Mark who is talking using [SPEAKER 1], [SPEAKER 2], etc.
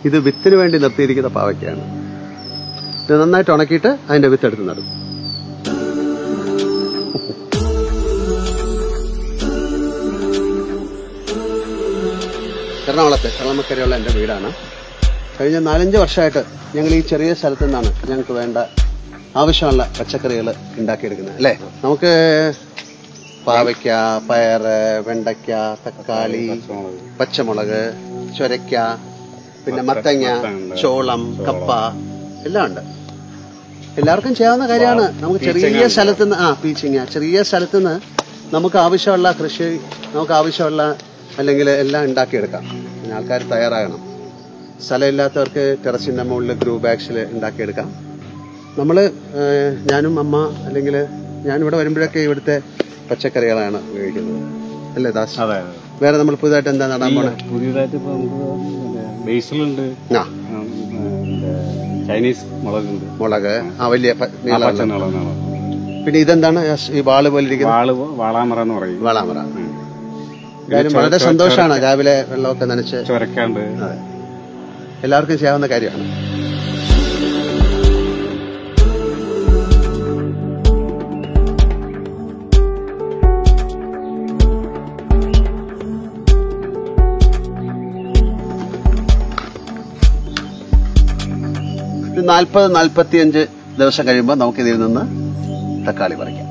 [SPEAKER 1] ഇത് വിത്തിന് വേണ്ടി നിർത്തിയിരിക്കുന്ന പാവയ്ക്കാണ് ഇത് നന്നായിട്ട് ഉണക്കിയിട്ട് അതിന്റെ വിത്ത് എടുത്ത് നടും എറണാകുളത്ത് കള്ളമക്കരയുള്ള എൻ്റെ വീടാണ് കഴിഞ്ഞ നാലഞ്ച് വർഷമായിട്ട് ഞങ്ങൾ ഈ ചെറിയ സ്ഥലത്തു നിന്നാണ് ഞങ്ങൾക്ക് വേണ്ട ആവശ്യമുള്ള പച്ചക്കറികൾ ഉണ്ടാക്കിയെടുക്കുന്നത് അല്ലേ നമുക്ക് പാവയ്ക്ക പയറ് വെണ്ടയ്ക്ക തക്കാളി പച്ചമുളക് ചൊരയ്ക്ക പിന്നെ മത്തങ്ങ ചോളം കപ്പ എല്ലാം ഉണ്ട് എല്ലാവർക്കും ചെയ്യാവുന്ന കാര്യമാണ് നമുക്ക് ചെറിയ സ്ഥലത്ത് നിന്ന് ആ പീച്ചിങ്ങ ചെറിയ സ്ഥലത്ത് നിന്ന് നമുക്ക് ആവശ്യമുള്ള കൃഷി നമുക്ക് ആവശ്യമുള്ള അല്ലെങ്കിൽ എല്ലാം ഉണ്ടാക്കിയെടുക്കാം പിന്നെ ആൾക്കാർ തയ്യാറാകണം സ്ഥലമില്ലാത്തവർക്ക് ടെറസിന്റെ മുകളിൽ ഗ്രൂ ബാഗ്സിൽ ഉണ്ടാക്കിയെടുക്കാം നമ്മൾ ഞാനും അമ്മ അല്ലെങ്കിൽ ഞാനിവിടെ വരുമ്പോഴൊക്കെ ഇവിടുത്തെ പച്ചക്കറികളാണ് ഉപയോഗിക്കുന്നത് അല്ലേ ദാസ്
[SPEAKER 2] അതെ
[SPEAKER 1] വേറെ നമ്മൾ പുതുതായിട്ട് എന്താ നടാൻ പോണേ
[SPEAKER 2] പുതിയതായിട്ട് ഇപ്പൊ നമുക്ക് ബേസിലുണ്ട്
[SPEAKER 1] ആ
[SPEAKER 2] ചൈനീസ് മുളകുണ്ട്
[SPEAKER 1] മുളക് ആ വലിയ പ- നീളമുള്ള.
[SPEAKER 2] പച്ചമുളക്
[SPEAKER 1] പിന്നെ ഇതെന്താണ് ഈ വാള് പോലെ ഇരിക്കുന്ന
[SPEAKER 2] വാള് വാളാമറ എന്ന് പറയും
[SPEAKER 1] വാളാമറ
[SPEAKER 2] ഉം.
[SPEAKER 1] കാര്യം വളരെ സന്തോഷമാണ് രാവിലെ വെള്ളമൊക്കെ നനച്ച്
[SPEAKER 2] ചൊരക്കാണ്ട്
[SPEAKER 1] അതെ എല്ലാവർക്കും ചെയ്യാവുന്ന കാര്യമാണ് ഇത് നാൽപ്പത് നാൽപ്പത്തിയഞ്ച് ദിവസം കഴിയുമ്പോൾ നമുക്ക് ഇതിൽ നിന്ന് തക്കാളി പറിക്കാം